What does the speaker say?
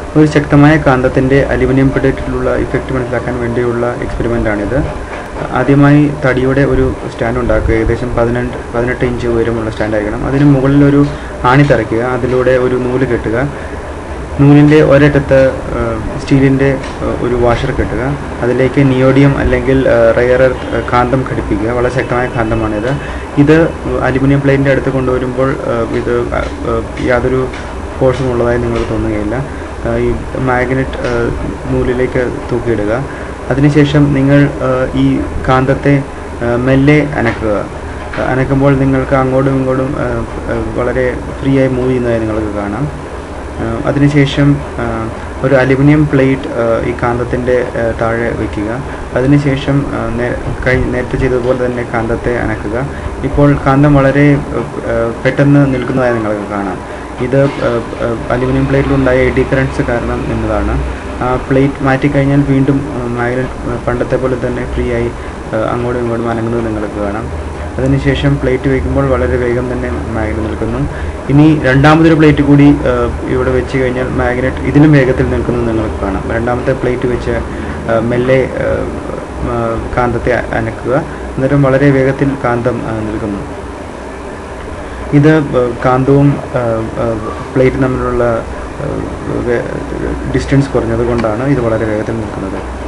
ഒരു ശക്തമായ കാന്തത്തിൻ്റെ aluminium പ്ലേറ്റിലുള്ള effect മനസ്സിലാക്കാൻ വേണ്ടിയുള്ള എക്സ്പെരിമെൻ്റാണിത് ആദ്യമായി തടിയുടെ ഒരു സ്റ്റാൻഡ് ഉണ്ടാക്കുക ഏകദേശം പതിനെട്ട് പതിനെട്ട് ഇഞ്ച് ഉയരമുള്ള സ്റ്റാൻഡ് ആയിരിക്കണം അതിന് മുകളിൽ ഒരു ആണി തറയ്ക്കുക അതിലൂടെ ഒരു നൂല് കെട്ടുക നൂലിൻ്റെ ഒരറ്റത്ത് സ്റ്റീലിൻ്റെ ഒരു വാഷർ കെട്ടുക അതിലേക്ക് നിയോഡിയം അല്ലെങ്കിൽ റയർ എർത്ത് കാന്തം ഘടിപ്പിക്കുക വളരെ ശക്തമായ കാന്തമാണിത് ഇത് അലുമിനിയം പ്ലേറ്റിൻ്റെ അടുത്ത് കൊണ്ടുവരുമ്പോൾ ആ, ഇത് ആ, ആ, യാതൊരു ഫോഴ്സും ഉള്ളതായി നിങ്ങൾക്ക് തോന്നുകയില്ല ആ, ഈ മാഗ്നറ്റ് ആ, നൂലിലേക്ക് തൂക്കിയിടുക അതിനുശേഷം നിങ്ങൾ ആ, ഈ കാന്തത്തെ ആ, മെല്ലെ അനക്കുക അനക്കുമ്പോൾ നിങ്ങൾക്ക് അങ്ങോട്ടും ഇങ്ങോട്ടും ആ, ആ, വളരെ ഫ്രീ ആയി മൂവ് ചെയ്യുന്നതായി നിങ്ങൾക്ക് കാണാം ആ, അതിനുശേഷം ആ, ഒരു അലുമിനിയം പ്ലേറ്റ് ആ, ഈ കാന്തത്തിൻ്റെ ആ, താഴെ വയ്ക്കുക അതിനുശേഷം ആ, നേ- കഴി നേരത്തെ ചെയ്തതുപോലെ തന്നെ കാന്തത്തെ അനക്കുക ഇപ്പോൾ കാന്തം വളരെ ആ, ആ, പെട്ടെന്ന് നിൽക്കുന്നതായി നിങ്ങൾക്ക് കാണാം ഇത് ആ, ആ, അലുമിനിയം പ്ലേറ്റിലുണ്ടായ എഡി കറൻസ് കാരണം നിന്നതാണ് ആ പ്ലേറ്റ് മാറ്റിക്കഴിഞ്ഞാൽ വീണ്ടും മാഗ്നറ്റ് പണ്ടത്തെ പോലെ തന്നെ ഫ്രീ ആയി ആ, അങ്ങോട്ടും ഇങ്ങോട്ടും അനങ്ങുന്നത് നിങ്ങൾക്ക് കാണാം അതിനുശേഷം പ്ലേറ്റ് വയ്ക്കുമ്പോൾ വളരെ വേഗം തന്നെ മാഗ്നറ്റ് നിൽക്കുന്നു ഇനി രണ്ടാമതൊരു പ്ലേറ്റ് കൂടി ആ, ഇവിടെ വെച്ച് കഴിഞ്ഞാൽ മാഗ്നറ്റ് ഇതിലും വേഗത്തിൽ നിൽക്കുന്നത് നിങ്ങൾക്ക് കാണാം രണ്ടാമത്തെ പ്ലേറ്റ് വെച്ച് ആ, മെല്ലെ ആ, ആ, കാന്തത്തെ അനക്കുക അന്നേരം വളരെ വേഗത്തിൽ കാന്തം ആ, നിൽക്കുന്നു ഇത് ആ, കാന്തവും ആ, ആ, പ്ലേറ്റും തമ്മിലുള്ള ഡിസ്റ്റൻസ് കുറഞ്ഞത് കൊണ്ടാണ് ഇത് വളരെ വേഗത്തിൽ നിൽക്കുന്നത്